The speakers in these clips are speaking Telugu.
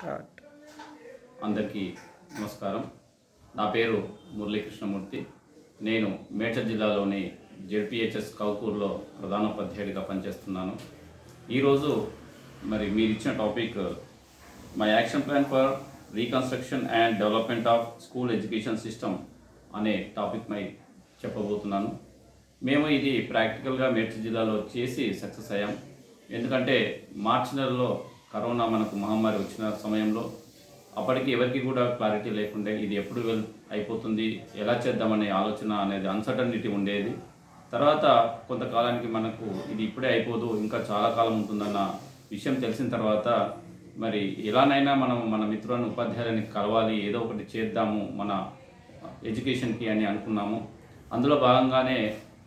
స్టార్ట్ అందరికీ నమస్కారం నా పేరు మురళీకృష్ణమూర్తి నేను మేడ్చల్ జిల్లాలోని జెడ్పిహెచ్ఎస్ కౌకూర్లో ప్రధానోపాధ్యాయుడిగా పనిచేస్తున్నాను ఈరోజు మరి మీరు ఇచ్చిన topic my action plan for reconstruction and development of school education system అనే టాపిక్ పై చెప్పబోతున్నాను మేము ఇది ప్రాక్టికల్గా మేడ్చల్ జిల్లాలో చేసి సక్సెస్ అయ్యాం ఎందుకంటే మార్చి నెలలో కరోనా మనకు మహమ్మారి వచ్చిన సమయంలో అప్పటికి ఎవరికి కూడా క్లారిటీ లేకుండే ఇది ఎప్పుడు వెల్ అయిపోతుంది ఎలా చేద్దామనే ఆలోచన అనేది అన్సర్టనిటీ ఉండేది తర్వాత కొంతకాలానికి మనకు ఇది ఇప్పుడే అయిపోదు ఇంకా చాలా కాలం ఉంటుందన్న విషయం తెలిసిన తర్వాత మరి ఎలానైనా మనం మన మిత్రులను ఉపాధ్యాయులని కలవాలి ఏదో ఒకటి చేద్దాము మన ఎడ్యుకేషన్కి అని అనుకున్నాము అందులో భాగంగానే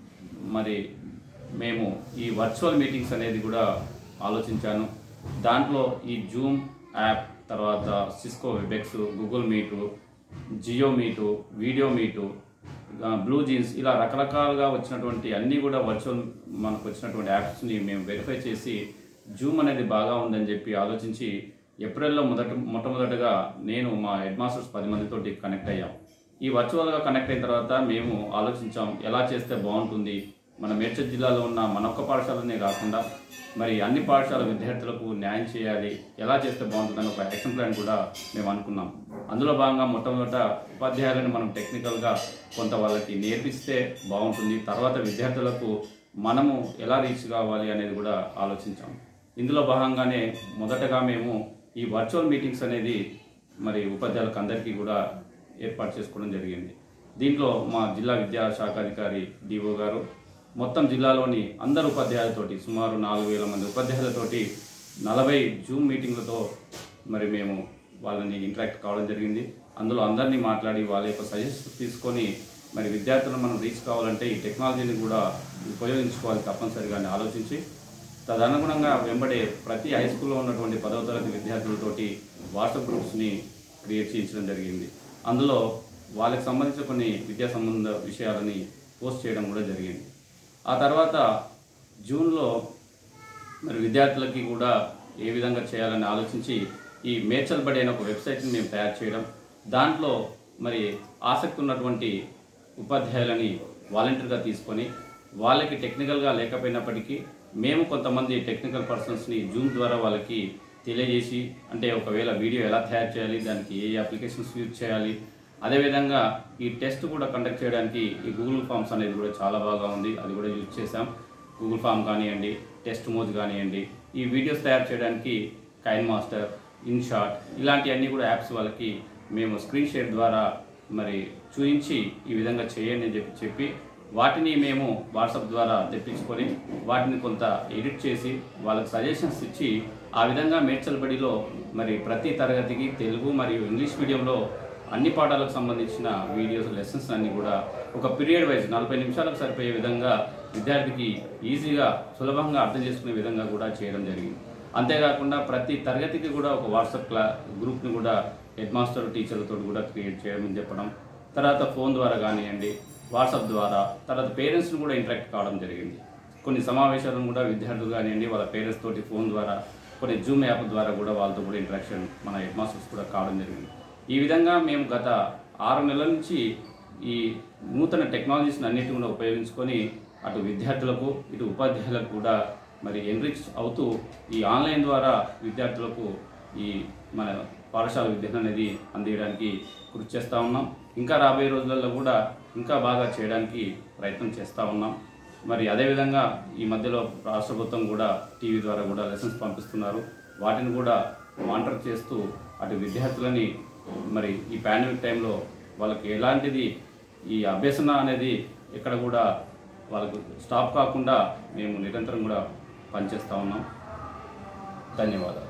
మరి మేము ఈ వర్చువల్ మీటింగ్స్ అనేది కూడా ఆలోచించాను దాంట్లో ఈ జూమ్ యాప్ తర్వాత Cisco Webex Google meet Jio meet video meet ఆ, బ్లూ జీన్స్ ఇలా రకరకాలుగా వచ్చినటువంటి అన్నీ కూడా వర్చువల్ మనకు వచ్చినటువంటి యాప్స్ని మేము వెరిఫై చేసి జూమ్ అనేది బాగా ఉందని చెప్పి ఆలోచించి ఏప్రిల్లో మొదట మొట్టమొదటగా నేను మా హెడ్ మాస్టర్స్ పది మందితోటి కనెక్ట్ అయ్యాం ఈ వర్చువల్గా కనెక్ట్ అయిన తర్వాత మేము ఆలోచించాం ఎలా చేస్తే బాగుంటుంది మన మేడ్చల్ జిల్లాలో ఉన్న మన ఒక్క పాఠశాలనే కాకుండా మరి అన్ని పాఠశాల విద్యార్థులకు న్యాయం చేయాలి ఎలా చేస్తే బాగుంటుందని ఒక యాక్షన్ ప్లాన్ కూడా మేము అనుకున్నాం అందులో భాగంగా మొట్టమొదట ఉపాధ్యాయులను మనం టెక్నికల్గా కొంత వాళ్ళకి నేర్పిస్తే బాగుంటుంది తర్వాత విద్యార్థులకు మనము ఎలా రీచ్ కావాలి అనేది కూడా ఆలోచించాం ఇందులో భాగంగానే మొదటగా మేము ఈ వర్చువల్ మీటింగ్స్ అనేది మరి ఉపాధ్యాయులకు అందరికీ కూడా ఏర్పాటు చేసుకోవడం జరిగింది దీంట్లో మా జిల్లా విద్యాశాఖ అధికారి డిఓ గారు మొత్తం జిల్లాలోని అందరు ఉపాధ్యాయులతోటి సుమారు నాలుగు వేల మంది ఉపాధ్యాయులతోటి నలభై జూమ్ మీటింగ్లతో మరి మేము వాళ్ళని ఇంటరాక్ట్ కావడం జరిగింది అందులో అందరినీ మాట్లాడి వాళ్ళ యొక్క సజెషన్స్ తీసుకొని మరి విద్యార్థులను మనం రీచ్ కావాలంటే ఈ టెక్నాలజీని కూడా ఉపయోగించుకోవాలి తప్పనిసరిగా అని ఆలోచించి తదనుగుణంగా వెంబడే ప్రతి హై స్కూల్లో ఉన్నటువంటి పదవ తరగతి విద్యార్థులతోటి వాట్సాప్ గ్రూప్స్ని క్రియేట్ చేయించడం జరిగింది అందులో వాళ్ళకి సంబంధించిన కొన్ని విద్యా సంబంధ విషయాలని పోస్ట్ చేయడం కూడా జరిగింది ఆ తర్వాత జూన్లో మరి విద్యార్థులకి కూడా ఏ విధంగా చేయాలని ఆలోచించి ఈ మేడ్చల్ బడి అనే ఒక వెబ్సైట్ని మేము తయారు చేయడం దాంట్లో మరి ఆసక్తి ఉన్నటువంటి ఉపాధ్యాయులని వాలంటీర్గా తీసుకొని వాళ్ళకి టెక్నికల్గా లేకపోయినప్పటికీ మేము కొంతమంది టెక్నికల్ పర్సన్స్ని జూమ్ ద్వారా వాళ్ళకి తెలియజేసి అంటే ఒకవేళ వీడియో ఎలా తయారు చేయాలి దానికి ఏ అప్లికేషన్స్ యూజ్ చేయాలి అదేవిధంగా ఈ టెస్ట్ కూడా కండక్ట్ చేయడానికి ఈ గూగుల్ ఫామ్స్ అనేది కూడా చాలా బాగా ఉంది అది కూడా యూజ్ చేసాం గూగుల్ ఫామ్ కానివ్వండి టెస్ట్ మోజ్ కానివ్వండి ఈ వీడియోస్ తయారు చేయడానికి కైన్ మాస్టర్ ఇన్షాట్ ఇలాంటివన్నీ కూడా యాప్స్ వాళ్ళకి మేము స్క్రీన్ షేర్ ద్వారా మరి చూపించి ఈ విధంగా చేయండి అని చెప్పి చెప్పి వాటిని మేము వాట్సాప్ ద్వారా తెప్పించుకొని వాటిని కొంత ఎడిట్ చేసి వాళ్ళకి సజెషన్స్ ఇచ్చి ఆ విధంగా మేడ్చల్ బడిలో మరి ప్రతి తరగతికి తెలుగు మరియు ఇంగ్లీష్ మీడియంలో అన్ని పాఠాలకు సంబంధించిన వీడియోస్ లెసన్స్ అన్ని కూడా ఒక పీరియడ్ వైజ్ నలభై నిమిషాలకు సరిపోయే విధంగా విద్యార్థికి ఈజీగా సులభంగా అర్థం చేసుకునే విధంగా కూడా చేయడం జరిగింది అంతేకాకుండా ప్రతి తరగతికి కూడా ఒక వాట్సాప్ క్లా గ్రూప్ని కూడా హెడ్ మాస్టర్ టీచర్లతో కూడా క్రియేట్ చేయమని చెప్పడం తర్వాత ఫోన్ ద్వారా కానివ్వండి వాట్సాప్ ద్వారా తర్వాత పేరెంట్స్ని కూడా ఇంటరాక్ట్ కావడం జరిగింది కొన్ని సమావేశాలను కూడా విద్యార్థులు కానివ్వండి వాళ్ళ పేరెంట్స్ తోటి ఫోన్ ద్వారా కొన్ని జూమ్ యాప్ ద్వారా కూడా వాళ్ళతో కూడా ఇంటరాక్షన్ మన హెడ్ మాస్టర్స్ కూడా కావడం జరిగింది ఈ విధంగా మేము గత ఆరు నెలల నుంచి ఈ నూతన టెక్నాలజీస్ని అన్నిటిని కూడా ఉపయోగించుకొని అటు విద్యార్థులకు ఇటు ఉపాధ్యాయులకు కూడా మరి ఎన్రిచ్ అవుతూ ఈ ఆన్లైన్ ద్వారా విద్యార్థులకు ఈ మన పాఠశాల విద్యను అనేది అందించడానికి కృషి చేస్తూ ఉన్నాం ఇంకా రాబోయే రోజులలో కూడా ఇంకా బాగా చేయడానికి ప్రయత్నం చేస్తూ ఉన్నాం మరి అదేవిధంగా ఈ మధ్యలో రాష్ట్ర ప్రభుత్వం కూడా టీవీ ద్వారా కూడా లెసన్స్ పంపిస్తున్నారు వాటిని కూడా మానిటర్ చేస్తూ అటు విద్యార్థులని మరి ఈ పాండమిక్ టైంలో వాళ్ళకి ఎలాంటిది ఈ అభ్యసన అనేది ఎక్కడ కూడా వాళ్ళకు స్టాప్ కాకుండా మేము నిరంతరం కూడా పనిచేస్తూ ఉన్నాం ధన్యవాదాలు